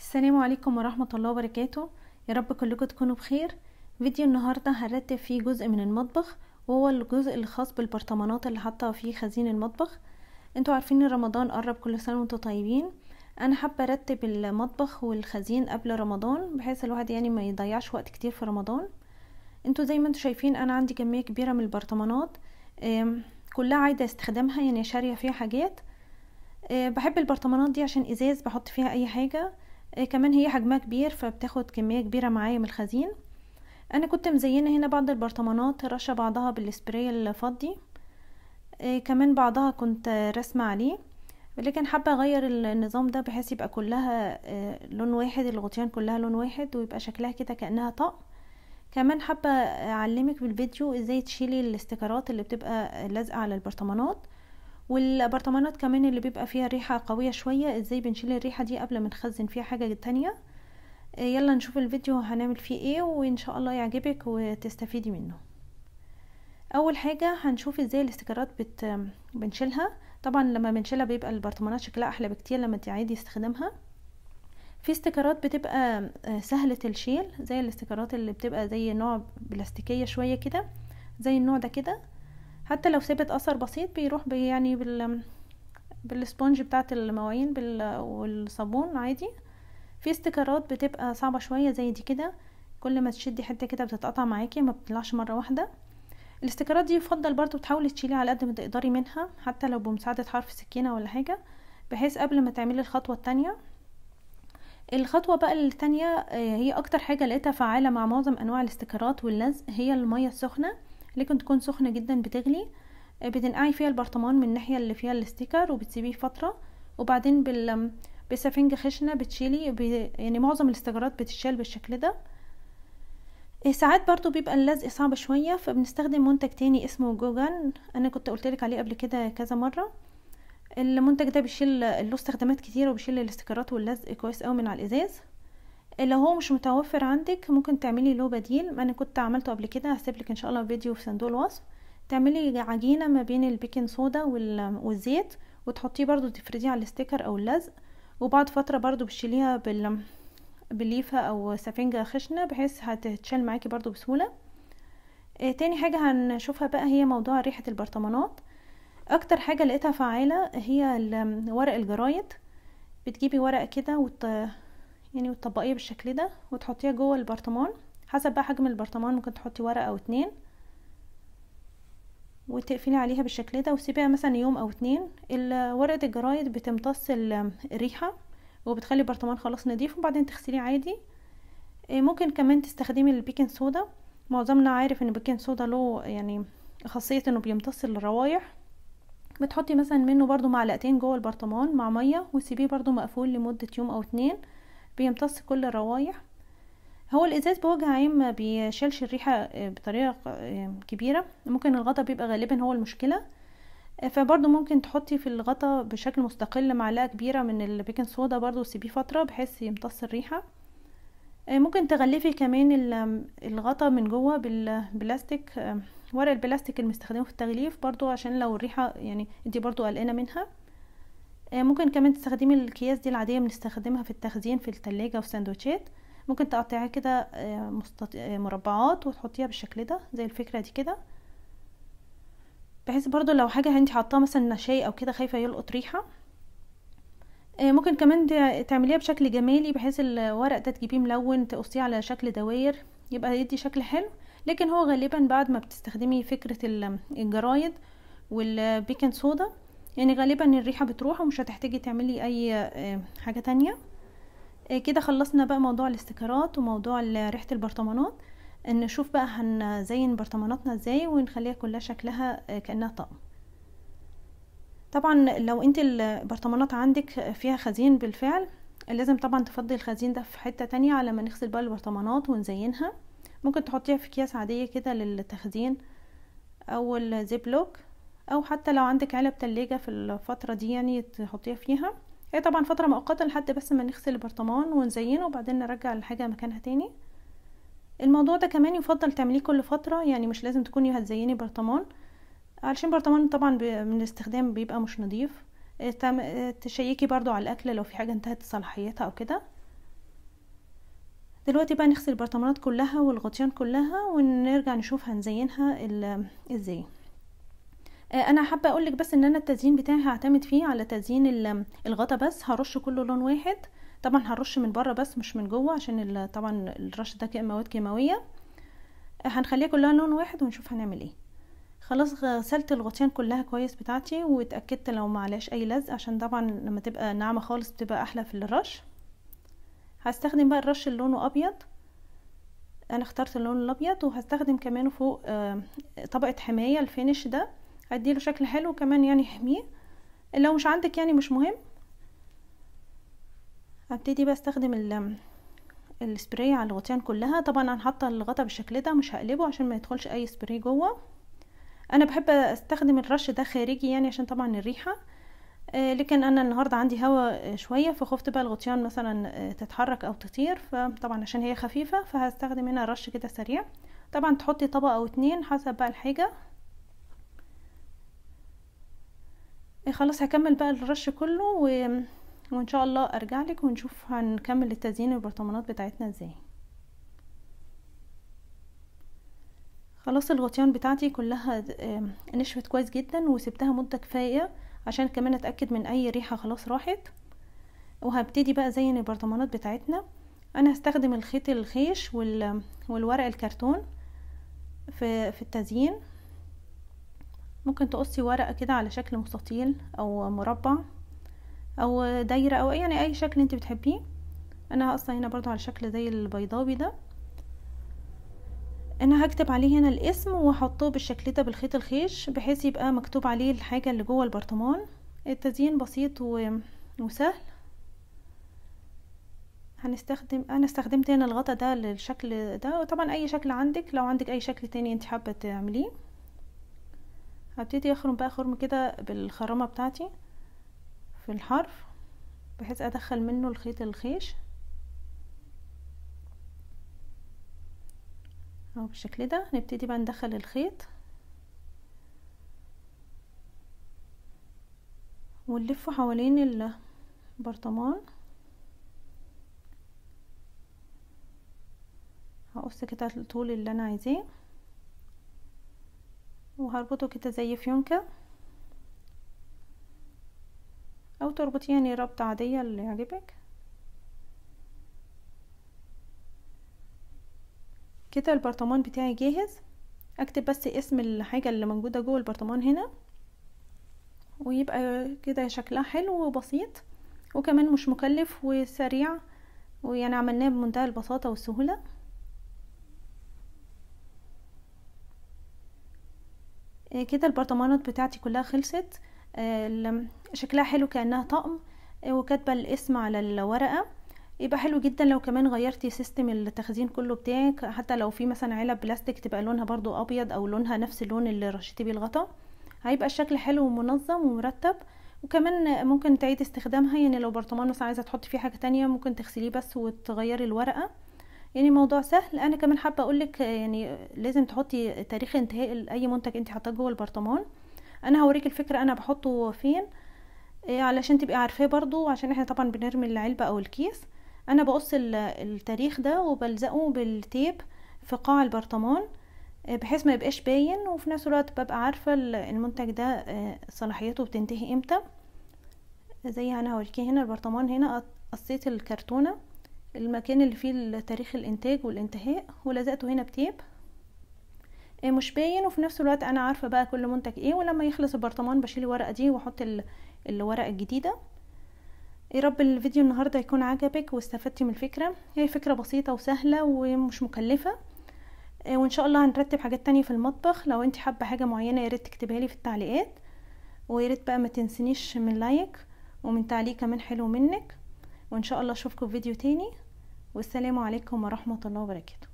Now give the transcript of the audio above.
السلام عليكم ورحمة الله وبركاته يا رب كلكم تكونوا بخير فيديو النهاردة هرتب فيه جزء من المطبخ وهو الجزء الخاص بالبرطمانات اللي حاطة فيه خزين المطبخ انتوا عارفين ان رمضان قرب كل سنة وانتوا طيبين انا حابة ارتب المطبخ والخزين قبل رمضان بحيث الواحد يعني ما يضيعش وقت كتير في رمضان انتوا زي ما انتوا شايفين انا عندي كمية كبيرة من البرطمانات آم، كلها عايدة استخدامها يعني شارية فيها حاجات آه، بحب البرطمانات دي عشان ازاز بحط فيها اي حاجة آه، كمان هي حجمها كبير فبتاخد كمية كبيرة معايا من الخزين انا كنت مزينة هنا بعض البرطمانات رشة بعضها بالسبراي الفضي آه، كمان بعضها كنت رسمة عليه لكن حابة اغير النظام ده بحيث يبقى كلها آه، لون واحد الغطيان كلها لون واحد ويبقى شكلها كده كأنها طقم كمان حابة اعلمك بالفيديو ازاي تشيلي الاستيكرات اللي بتبقى لازقة على البرطمانات والبرطمانات كمان اللي بيبقى فيها ريحة قوية شوية ازاي بنشيل الريحة دي قبل ما نخزن فيها حاجة تانية آه، يلا نشوف الفيديو هنعمل فيه ايه وان شاء الله يعجبك وتستفيدي منه اول حاجة هنشوف ازاي الاستيكرات بت... بنشيلها طبعا لما بنشيلها بيبقى البرطمانات شكلها احلى بكتير لما تعيدي استخدامها في استيكرات بتبقى آه، سهلة الشيل زي الاستيكرات اللي بتبقى زي نوع بلاستيكية شوية كده زي النوع ده كده حتى لو سابت اثر بسيط بيروح بي يعني بال بالسبونج بتاعه المواعين بال... والصابون عادي في استيكرات بتبقى صعبه شويه زي دي كده كل ما تشدي حته كده بتتقطع معاكي ما بتطلعش مره واحده الاستيكرات دي يفضل برضو تحاولي تشيليها على قد ما تقدري منها حتى لو بمساعده حرف سكينه ولا حاجه بحيث قبل ما تعملي الخطوه التانية الخطوه بقى التانية آه، هي اكتر حاجه لقيتها فعاله مع معظم انواع الاستيكرات واللزق هي الميه السخنه لكن تكون سخنة جدا بتغلي آه، بتنقعي فيها البرطمان من الناحية اللي فيها الاستيكر وبتسيبيه فترة وبعدين بال بسفنجة خشنة بتشيلي ب... يعني معظم الاستيكرات بتتشال بالشكل ده آه، ساعات برضو بيبقى اللزق صعب شوية فبنستخدم منتج تاني اسمه جوجان انا كنت قلتلك عليه قبل كده كذا مرة المنتج ده بيشيل له استخدامات كتير وبيشيل الاستيكرات واللزق كويس قوي من على الازاز لو هو مش متوفر عندك ممكن تعملي له بديل انا كنت عملته قبل كده هسيبلك ان شاء الله فيديو في صندوق الوصف تعملي عجينه ما بين البيكنج صودا وال- والزيت وتحطيه برضو تفرديه على الستيكر او اللزق وبعد فتره برضو بتشيليها بال بالليفه او سفنجه خشنه بحيث هتتشال معاكي برضو بسهوله آه، تاني حاجه هنشوفها بقى هي موضوع ريحه البرطمانات اكتر حاجه لقيتها فعاله هي ال- ورق الجرايد بتجيبي ورقه كده وت... يعني وتطبقيه بالشكل ده وتحطيها جوه البرطمان حسب بقى حجم البرطمان ممكن تحطي ورقه او اتنين وتقفلي عليها بالشكل ده وتسيبيها مثلا يوم او اتنين ال- ورقه الجرايد بتمتص ال- الريحه وبتخلي البرطمان خلاص نضيف وبعدين تغسليه عادي إيه، ممكن كمان تستخدمي البيكنج صودا معظمنا عارف ان البيكنج صودا له يعني خاصيه انه بيمتص الروايح بتحطي مثلا منه برضو معلقتين جوه البرطمان مع ميه وتسيبيه برضو مقفول لمده يوم او اتنين بيمتص كل الروايح هو الازاز بوجه عام ما بيشيلش الريحه آه، بطريقه آه، كبيره ممكن الغطا بيبقى غالبا هو المشكله آه، فبرضه ممكن تحطي في الغطا بشكل مستقل معلقه كبيره من البيكنج صودا برضه وتسيبيه فتره بحيث يمتص الريحه آه، ممكن تغلفي كمان ال- الغطا من جوه بالبلاستيك آه، ورق البلاستيك المستخدمه في التغليف برضو عشان لو الريحه يعني انتي برضو قلقانه منها آه، ممكن كمان تستخدمي الاكياس دي العاديه بنستخدمها في التخزين في التلاجة وفي سندوتشات ممكن تقطعيها كده آه، مستط... آه، مربعات وتحطيها بالشكل ده زي الفكره دي كده بحيث برضو لو حاجه انت حاطاها مثلا شاي او كده خايفه يلقط ريحه آه، ممكن كمان تع- تعمليها بشكل جمالي بحيث الورق ده تجيبيه ملون تقصيه على شكل دواير يبقى يدي شكل حلو لكن هو غالبا بعد ما بتستخدمي فكره ال- الجرايد والبيكنج صودا يعني غالبا الريحه بتروح ومش هتحتاجي تعملي اي آه، حاجه تانية آه، كده خلصنا بقى موضوع الاستيكرات وموضوع ال- ريحه البرطمانات نشوف بقى هنزين برطماناتنا ازاي ونخليها كلها شكلها آه، كانها طقم طبعا لو انت البرطمانات عندك فيها خزين بالفعل لازم طبعا تفضي الخزين ده في حته تانية على ما نغسل بقى البرطمانات ونزينها ممكن تحطيها في اكياس عاديه كده للتخزين او الزيب لوك او حتى لو عندك علب تلاجة في الفتره دي يعني تحطيها فيها هي طبعا فتره مؤقته لحد بس ما نغسل البرطمان ونزينه وبعدين نرجع الحاجه مكانها تاني الموضوع ده كمان يفضل تعمليه كل فتره يعني مش لازم تكوني هتزيني برطمان علشان برطمان طبعا ب- من الاستخدام بيبقى مش نظيف اه، تعم- اه، تشيكي برضو على الاكل لو في حاجه انتهت صلاحيتها او كده دلوقتي بقى نغسل البرطمانات كلها والغطيان كلها ونرجع نشوف هنزينها ازاي انا حابه اقولك بس ان انا التزيين بتاعي هعتمد فيه على تزيين الغطا بس هرش كله لون واحد طبعا هرش من بره بس مش من جوه عشان طبعا الرش ده مواد كيماويه هنخليها كلها لون واحد ونشوف هنعمل ايه خلاص غسلت الغطيان كلها كويس بتاعتي واتاكدت لو معلاش اي لزق عشان طبعا لما تبقى ناعمه خالص بتبقى احلى في الرش هستخدم بقى الرش اللي لونه ابيض انا اخترت اللون الابيض وهستخدم كمان فوق طبقه حمايه الفينش ده هديله شكل حلو كمان يعني يحميه لو مش عندك يعني مش مهم هبتدي بقى استخدم السبراي على الغطيان كلها طبعا انا حاطه الغطا بالشكل ده مش هقلبه عشان ما يدخلش اي سبراي جوه انا بحب استخدم الرش ده خارجي يعني عشان طبعا الريحه آه لكن انا النهارده عندي هوا شويه فخفت بقى الغطيان مثلا آه تتحرك او تطير فطبعا عشان هي خفيفه فهستخدم هنا رش كده سريع طبعا تحطي طبقه او اتنين حسب بقى الحاجه آه خلاص هكمل بقى الرش كله و... وان شاء الله ارجع لك ونشوف هنكمل التزيين البرطمانات بتاعتنا ازاي خلاص الغطيان بتاعتي كلها نشفت كويس جدا وسبتها مده كفايه عشان كمان اتاكد من اي ريحه خلاص راحت وهبتدي بقى زين البرطمانات بتاعتنا انا هستخدم الخيط الخيش وال... والورق الكرتون في في التزيين ممكن تقصي ورقه كده على شكل مستطيل او مربع او دايره او يعني اي شكل انت بتحبيه انا هقصها هنا برضو على شكل زي البيضاوي ده انا هكتب عليه هنا الاسم واحطه بالشكل ده بالخيط الخيش بحيث يبقى مكتوب عليه الحاجة اللي جوه البرطمان التزيين بسيط و... وسهل هنستخدم انا استخدمت هنا الغطا ده للشكل ده وطبعا اي شكل عندك لو عندك اي شكل تاني انت حابة تعمليه هبتدي اخرم بقى خرم كده بالخرامة بتاعتي في الحرف بحيث ادخل منه الخيط الخيش اهو بالشكل ده نبتدي بقى ندخل الخيط ونلفه حوالين البرطمان هقص كده الطول اللي انا عايزاه وهربطه كده زي فيونكة او تربطيه يعني ربطة عادية اللي يعجبك كده البرطمان بتاعي جاهز اكتب بس اسم الحاجة اللي موجودة جوه البرطمان هنا ويبقى كده شكلها حلو وبسيط وكمان مش مكلف وسريع ويعني عملناه بمنتهى البساطة والسهولة كده البرطمانات بتاعتي كلها خلصت شكلها حلو كأنها طقم وكاتبة الاسم على الورقة يبقى حلو جدا لو كمان غيرتي سيستم التخزين كله بتاعك حتى لو في مثلا علب بلاستيك تبقى لونها برضو ابيض او لونها نفس اللون اللي رشيتي بيه الغطا هيبقى الشكل حلو ومنظم ومرتب وكمان ممكن تعيدي استخدامها يعني لو برطمان مثلا عايزه تحطي فيه حاجه تانية ممكن تغسليه بس وتغيري الورقه يعني موضوع سهل انا كمان حابه اقولك يعني لازم تحطي تاريخ انتهاء اي منتج انت حاطاه جوه البرطمان انا هوريك الفكره انا بحطه فين علشان تبقي عارفاه برضو عشان احنا طبعا بنرمي العلبه او الكيس انا بقص التاريخ ده وبلزقه بالتيب في قاع البرطمان بحيث ما يبقاش باين وفي نفس الوقت ببقى عارفه المنتج ده صلاحيته بتنتهي امتى زي انا هوريكي هنا البرطمان هنا قصيت الكرتونه المكان اللي فيه تاريخ الانتاج والانتهاء ولزقته هنا بتيب مش باين وفي نفس الوقت انا عارفه بقى كل منتج ايه ولما يخلص البرطمان بشيل الورقه دي واحط الورقه الجديده يا رب الفيديو النهاردة يكون عجبك واستفدتي من الفكرة هي فكرة بسيطة وسهلة ومش مكلفة وان شاء الله هنرتب حاجات تانية في المطبخ لو انت حابة حاجة معينة ياريت تكتبها لي في التعليقات وياريت بقى ما تنسنيش من لايك ومن تعليق كمان حلو منك وان شاء الله اشوفكم في فيديو تاني والسلام عليكم ورحمة الله وبركاته